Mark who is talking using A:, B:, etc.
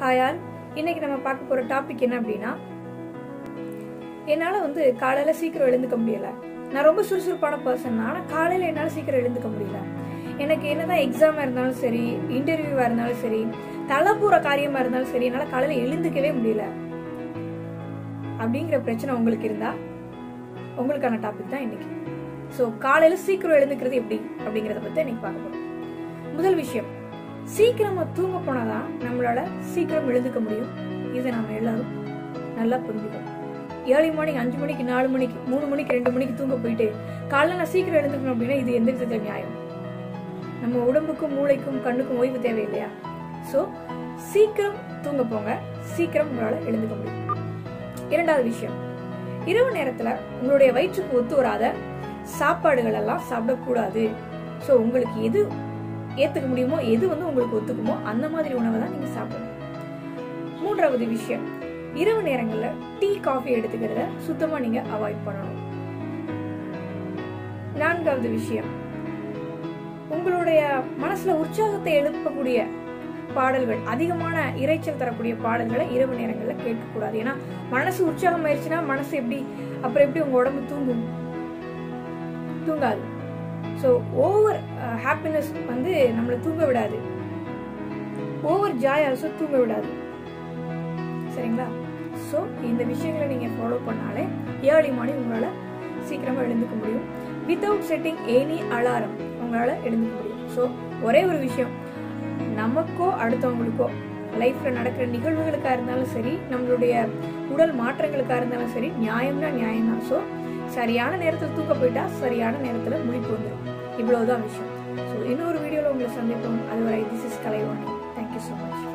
A: ஹாயால் இன்னைக்கு நம்ம பார்க்க போற டாபிக் என்ன அப்படின்னா என்னால வந்து காலையில சீக்கிரம் எழுந்துக்க முடியல நான் ரொம்ப சுறுசுறுப்பான பர்சன் ஆனா காலையில என்னால சீக்கிரம் எழுந்துக்க முடியல எனக்கு என்னதான் எக்ஸாமா இருந்தாலும் சரி இன்டர்வியூவா இருந்தாலும் சரி தலைப்பூற காரியமா இருந்தாலும் சரி என்னால காலையில எழுந்துக்கவே முடியல அப்படிங்கிற பிரச்சனை உங்களுக்கு இருந்தா உங்களுக்கான டாபிக் தான் இன்னைக்கு ஸோ காலையில சீக்கிரம் எழுந்துக்கிறது எப்படி அப்படிங்கறத பத்தி இன்னைக்கு பார்க்க போறோம் முதல் விஷயம் சீக்கிரமா தூங்க போனாதான் நம்மளால சீக்கிரம் எழுந்துக்க முடியும் இதை நாம எல்லாரும் நல்லா புரிஞ்சுக்கணும் ஏர்லி மார்னிங் அஞ்சு மணிக்கு நாலு மணிக்கு மூணு மணிக்கு ரெண்டு மணிக்கு தூங்க போயிட்டு காலைல நான் சீக்கிரம் எழுந்துக்கணும் அப்படின்னா இது எந்த விதத்துல நியாயம் நம்ம உடம்புக்கும் மூளைக்கும் கண்ணுக்கும் ஓய்வு தேவை இல்லையா ஸோ சீக்கிரம் தூங்க போங்க சீக்கிரம் உங்களால எழுந்துக்க முடியும் இரண்டாவது விஷயம் இரவு நேரத்துல உங்களுடைய வயிற்றுக்கு ஒத்து வராத சாப்பாடுகள் எல்லாம் சாப்பிடக்கூடாது ஸோ உங்களுக்கு எது ஏத்துக்க முடியுமோ எது வந்து உங்களுக்கு ஒத்துக்குமோ அந்த மாதிரி உணவை தான் நீங்க சாப்பிடணும் மூன்றாவது விஷயம் இரவு நேரங்கள்ல டீ காஃபி எடுத்துக்கிறத சுத்தமா நீங்க அவாய்ட் பண்ணணும் நான்காவது விஷயம் உங்களுடைய மனசுல உற்சாகத்தை எழுப்பக்கூடிய பாடல்கள் அதிகமான இரைச்சல் தரக்கூடிய பாடல்களை இரவு நேரங்கள்ல கேட்கக்கூடாது ஏன்னா மனசு உற்சாகம் ஆயிடுச்சுன்னா மனசு எப்படி அப்புறம் எப்படி உங்க உடம்பு தூங்கும் தூங்காது ஸோ ஓவர் ஹாப்பினஸ் வந்து நம்மளை தூங்க விடாது ஓவர் ஜாய் ஆல்சோ தூங்க விடாது சரிங்களா ஸோ இந்த விஷயங்களை நீங்கள் ஃபாலோ பண்ணாலே ஏர்லி மார்னிங் உங்களால் சீக்கிரமாக எழுந்துக்க முடியும் வித்தவுட் செட்டிங் எனி அலாரம் உங்களால் எழுந்துக்க முடியும் ஸோ ஒரே ஒரு விஷயம் நமக்கோ அடுத்தவங்களுக்கோ லைஃப்ல நடக்கிற நிகழ்வுகளுக்கா இருந்தாலும் சரி நம்மளுடைய உடல் மாற்றங்களுக்கா இருந்தாலும் சரி நியாயம்னா நியாயம் தான் ஸோ சரியான நேரத்தில் தூக்க போயிட்டா சரியான நேரத்தில் முழிப்பு வந்துடும் இவ்வளவுதான் விஷயம் ஸோ இன்னொரு வீடியோவில் உங்களை சந்திப்போம் அதுவரை this is Kalaivani thank you so much